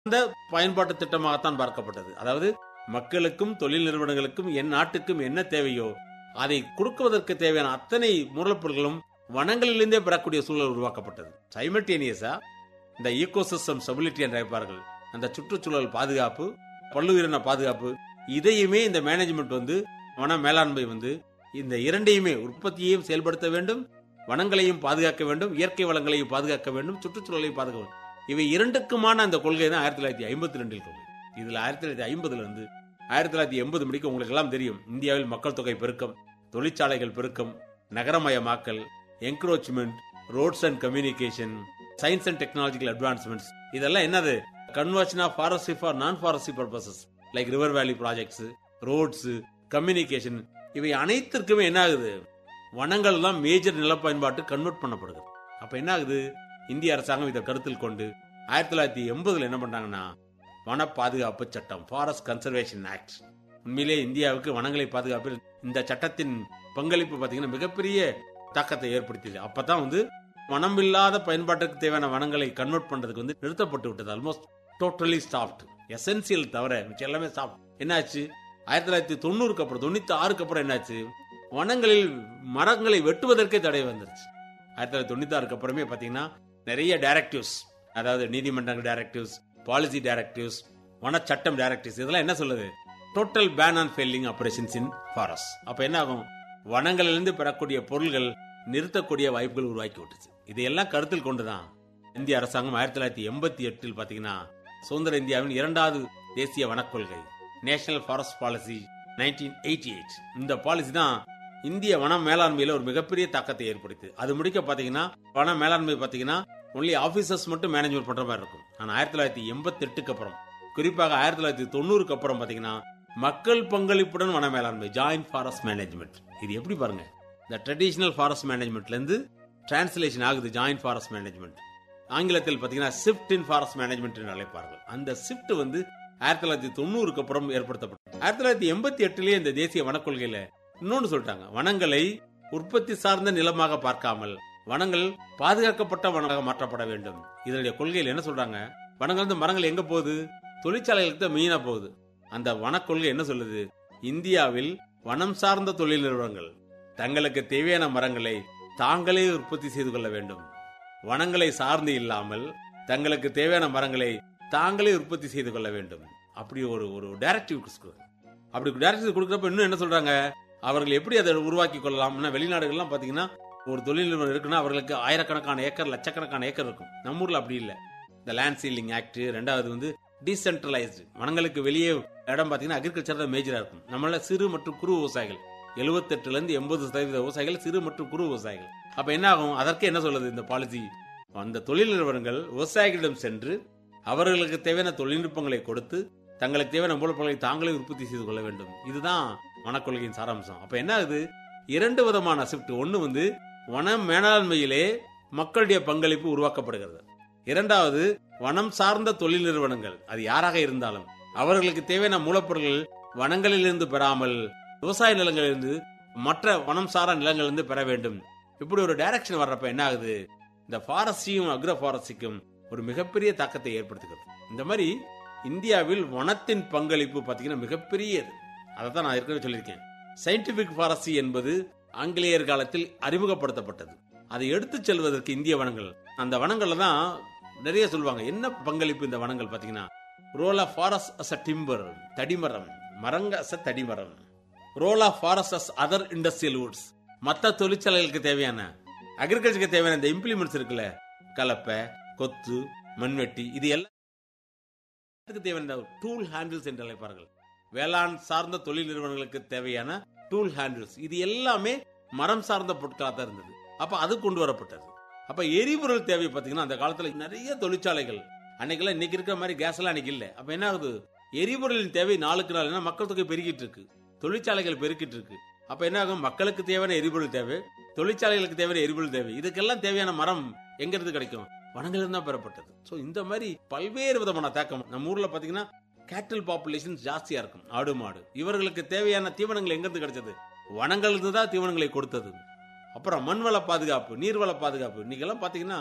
சார்ந்த பயன்பாட்டு திட்டமாகத்தான் பார்க்கப்பட்டது அதாவது மக்களுக்கும் தொழில் நிறுவனங்களுக்கும் என் நாட்டுக்கும் என்ன தேவையோ அதை கொடுக்குவதற்கு தேவையான அத்தனை மூலப்பொருட்களும் வனங்களிலிருந்தே பெறக்கூடிய சூழல் உருவாக்கப்பட்டது சைமல்டேனியஸா இந்த ஈகோ சிஸ்டம் ஸ்டெபிலிட்டி என்று அழைப்பார்கள் அந்த சுற்றுச்சூழல் பாதுகாப்பு பல்லுயிரின பாதுகாப்பு இதையுமே இந்த மேனேஜ்மெண்ட் வந்து வன மேலாண்மை வந்து இந்த இரண்டையுமே உற்பத்தியையும் செயல்படுத்த வேண்டும் வனங்களையும் பாதுகாக்க வேண்டும் இயற்கை வளங்களையும் பாதுகாக்க வேண்டும் சுற்றுச்சூழலையும் பாதுகாக்க வேண்டும் இவை இரண்டுக்குமான அந்த கொள்கை தான் ஆயிரத்தி தொள்ளாயிரத்தி ஐம்பத்தி ரெண்டில் கொள்கை இதுல ஆயிரத்தி தொள்ளாயிரத்தி ஐம்பதுல இருந்து ஆயிரத்தி தொள்ளாயிரத்தி எண்பது முடிக்க உங்களுக்கு எல்லாம் தெரியும் இந்தியாவில் மக்கள் தொகை பெருக்கம் தொழிற்சாலைகள் பெருக்கம் நகரமயமாக்கல் encroachment roads and communication science and technological advancements இதெல்லாம் என்னது conversion of forestry for non forestry purposes like river valley projects roads communication இவை அனைத்திற்குமே என்ன ஆகுது வனங்கள் தான் மேஜர் நில பயன்பாட்டு கன்வெர்ட் பண்ணப்படுது அப்ப என்ன ஆகுது இந்திய அரசாங்கம் இதை கருத்தில் கொண்டு ஆயிரத்தி தொள்ளாயிரத்தி எண்பதுல என்ன பண்றாங்கன்னா வன பாதுகாப்பு சட்டம் ஃபாரஸ்ட் கன்சர்வேஷன் ஆக்ட் உண்மையிலே இந்தியாவுக்கு வனங்களை பாதுகாப்பில் இந்த சட்டத்தின் பங்களிப்பு பாத்தீங்கன்னா மிகப்பெரிய தாக்கத்தை ஏற்படுத்தியது அப்பதான் வந்து வனம் இல்லாத பயன்பாட்டுக்கு தேவையான வனங்களை கன்வெர்ட் பண்றதுக்கு வந்து நிறுத்தப்பட்டு விட்டது ஆல்மோஸ்ட் டோட்டலி ஸ்டாப்ட் எசென்சியல் தவிர மிச்சம் எல்லாமே ஸ்டாப் என்னாச்சு ஆயிரத்தி தொள்ளாயிரத்தி தொண்ணூறுக்கு அப்புறம் தொண்ணூத்தி ஆறுக்கு அப்புறம் என்னாச்சு வனங்களில் மரங்களை வெட்டுவதற்கே தடை வந்துருச்சு ஆயிரத்தி தொள்ளாயிரத்தி தொண்ணூத்தி ஆறுக்கு அப்புறமே பாத்தீங்கன்னா நிறைய டைரக்டிவ்ஸ் அதாவது நீதிமன்றங்கள் டைரக்டிவ்ஸ் பாலிசி டைரக்டிவ்ஸ் வன சட்டம் டைரக்டிவ்ஸ் இதெல்லாம் என்ன சொல்லுது total ban on felling operations in forest அப்ப என்ன ஆகும் வனங்களிலிருந்து பெறக்கூடிய பொருள்கள் நிறுத்தக்கூடிய வாய்ப்புகள் உருவாக்கி விட்டுச்சு இதையெல்லாம் கருத்தில் கொண்டுதான் இந்திய அரசாங்கம் ஆயிரத்தி தொள்ளாயிரத்தி எண்பத்தி எட்டில் பாத்தீங்கன்னா சுதந்திர இந்தியாவின் இரண்டாவது தேசிய வனக்கொள்கை national forest policy nineteen eighty eight இந்த பாலிசி தான் இந்திய வன மேலாண்மையில ஒரு மிகப்பெரிய தாக்கத்தை ஏற்படுத்து அது முடிக்க பாத்தீங்கன்னா வன மேலாண்மை பாத்தீங்கன்னா ஒன்லி ஆபீசர்ஸ் மட்டும் மேனேஜ்மெண்ட் பண்ற மாதிரி இருக்கும் ஆனா ஆயிரத்தி தொள்ளாயிரத்தி எண்பத்தி எட்டுக்கு அப்புறம் குறிப்பாக ஆயிரத்தி தொள்ளாயிரத்தி தொண்ணூறுக்கு அப்புறம் பாத்தீங்கன்னா மக்கள் பங்களிப்புடன் வன மேலாண்மை ஜாயிண்ட் ஃபாரஸ்ட் மேனேஜ்மெண்ட் இது எப்படி பாருங்க இந்த ட்ரெடிஷனல் ஃபாரஸ்ட் மேனேஜ்மெண்ட்ல இருந்து டிரான்ஸ்லேஷன் ஆகுது ஜாயிண்ட் ஃபாரஸ்ட் மேனேஜ்மெண்ட் ஆங்கிலத்தில் பாத்தீங்கன்னா ஷிஃப்ட் இன் ஃபாரஸ்ட் மேனேஜ்மெண்ட் என்று அழைப்பார்கள் அந்த ஷிஃப்ட் வந்து ஆயிரத்தி தொள்ளாயிரத்தி தொண்ணூறுக்கு அப்புறம் ஏற்படுத்தப்பட்டது ஆயிரத்தி தொள்ளாயிரத்தி எண்பத்தி எட்டுலயே இந்த தேசிய வனக்கொள்கையில இன்னொன்னு சொல்லிட்டாங்க வனங்களை உற்பத்தி சார்ந்த நிலமாக பார்க்காமல் வனங்கள் பாதுகாக்கப்பட்ட வனங்களாக மாற்றப்பட வேண்டும் இதனுடைய கொள்கையில் என்ன சொல்றாங்க வனங்கள் வந்து மரங்கள் எங்க போகுது தொழிற்சாலைகளுக்கு தான் மெயினா போகுது அந்த வனக்கொள்கை என்ன சொல்லுது இந்தியாவில் வனம் சார்ந்த தொழில் நிறுவனங்கள் தங்களுக்கு தேவையான மரங்களை தாங்களே உற்பத்தி செய்து கொள்ள வேண்டும் வனங்களை சார்ந்து இல்லாமல் தங்களுக்கு தேவையான மரங்களை தாங்களே உற்பத்தி செய்து கொள்ள வேண்டும் அப்படி ஒரு ஒரு டைரக்டிவ் அப்படி டைரக்டிவ் கொடுக்குறப்ப இன்னும் என்ன சொல்றாங்க அவர்கள் எப்படி அதை உருவாக்கி கொள்ளலாம் வெளிநாடுகள்லாம் பாத்தீங்கன்னா ஒரு தொழில் நிறுவனம் இருக்குன்னா அவர்களுக்கு ஆயிரக்கணக்கான ஏக்கர் லட்சக்கணக்கான ஏக்கர் இருக்கும் நம்ம ஊர்ல அப்படி இல்லை இந்த லேண்ட் சீலிங் ஆக்ட் ரெண்டாவது வந்து டீசென்ட்ரலைஸ்டு வனங்களுக்கு வெளியே இடம் பாத்தீங்கன்னா அக்ரிகல்ச்சர் தான் மேஜரா இருக்கும் நம்மள சிறு மற்றும் குறு விவசாயிகள் எழுபத்தெட்டுல இருந்து எண்பது சதவீத விவசாயிகள் சிறு மற்றும் குறு விவசாயிகள் அப்ப என்ன ஆகும் அதற்கே என்ன சொல்லுது இந்த பாலிசி அந்த தொழில் நிறுவனங்கள் விவசாயிகளிடம் சென்று அவர்களுக்கு தேவையான தொழில்நுட்பங்களை கொடுத்து தங்களுக்கு தேவையான மூலப்பொருட்களை தாங்களே உற்பத்தி செய்து கொள்ள வேண்டும் இதுதான் வனக்கொள்கையின் சாராம்சம் அப்ப என்ன ஆகுது இரண்டு விதமான ஷிஃப்ட் ஒன்னு வந்து வன மேலாண்மையிலே மக்களுடைய பங்களிப்பு உருவாக்கப்படுகிறது இரண்டாவது வனம் சார்ந்த தொழில் நிறுவனங்கள் அது யாராக இருந்தாலும் அவர்களுக்கு தேவையான மூலப்பொருட்கள் வனங்களிலிருந்து பெறாமல் விவசாய நிலங்களிலிருந்து மற்ற வனம் சாரா நிலங்களிலிருந்து பெற வேண்டும் இப்படி ஒரு டைரக்ஷன் வர்றப்ப என்ன ஆகுது இந்த ஃபாரஸ்டியும் அக்ர ஃபாரஸ்டிக்கும் ஒரு மிகப்பெரிய தாக்கத்தை ஏற்படுத்துகிறது இந்த மாதிரி இந்தியாவில் வனத்தின் பங்களிப்பு பாத்தீங்கன்னா மிகப்பெரியது அதை தான் நான் ஏற்கனவே சொல்லியிருக்கேன் சயின்டிபிக் ஃபாரஸ்டி என்பது ஆங்கிலேயர் காலத்தில் அறிமுகப்படுத்தப்பட்டது அதை எடுத்துச் செல்வதற்கு இந்திய வனங்கள் அந்த வனங்கள்ல தான் நிறைய சொல்லுவாங்க என்ன பங்களிப்பு இந்த வனங்கள் பாத்தீங்கன்னா role of forest as a timber தடிமரம் மரங்க அஸ் அ தடிமரம் role of forest as other industrial woods மற்ற தொழிற்சாலைகளுக்கு தேவையான அக்ரிகல்ச்சருக்கு தேவையான இந்த இம்ப்ளிமெண்ட்ஸ் இருக்குல்ல கலப்பை கொத்து மண்வெட்டி இது எல்லாத்துக்கு தேவையான டூல் ஹேண்டில்ஸ் என்று அழைப்பார்கள் வேளாண் சார்ந்த தொழில் நிறுவனங்களுக்கு தேவையான டூல் ஹேண்டில்ஸ் இது எல்லாமே மரம் சார்ந்த பொருட்களாக தான் இருந்தது அப்ப அது கொண்டு வரப்பட்டது அப்ப எரிபொருள் தேவை பாத்தீங்கன்னா அந்த காலத்துல நிறைய தொழிற்சாலைகள் அன்னைக்கெல்லாம் இன்னைக்கு இருக்கிற மாதிரி கேஸ் எல்லாம் அன்னைக்கு இல்ல அப்ப என்ன ஆகுது எரிபொருளின் தேவை நாளுக்கு நாள் ஏன்னா மக்கள் தொகை பெருகிட்டு இருக்கு தொழிற்சாலைகள் பெருக்கிட்டு இருக்கு அப்ப என்ன ஆகும் மக்களுக்கு தேவையான எரிபொருள் தேவை தொழிற்சாலைகளுக்கு தேவையான எரிபொருள் தேவை இதுக்கெல்லாம் தேவையான மரம் எங்க இருந்து கிடைக்கும் வனங்கள் இருந்தா பெறப்பட்டது சோ இந்த மாதிரி பல்வேறு விதமான தாக்கம் நம்ம ஊர்ல பாத்தீங்கன்னா கேட்டில் பாப்புலேஷன் ஜாஸ்தியா இருக்கும் ஆடு மாடு இவர்களுக்கு தேவையான தீவனங்கள் எங்க இருந்து கிடைச்சது வனங்கள் இருந்து தான் தீவனங்களை கொடுத்தது அப்புறம் மண்வள பாதுகாப்பு நீர்வள பாதுகாப்பு இன்னைக்கெல்லாம் பாத்தீங்கன்னா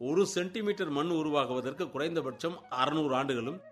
ஒரு சென்டிமீட்டர் மண் உருவாகுவதற்கு குறைந்தபட்சம் அறுநூறு ஆண்டுகளும்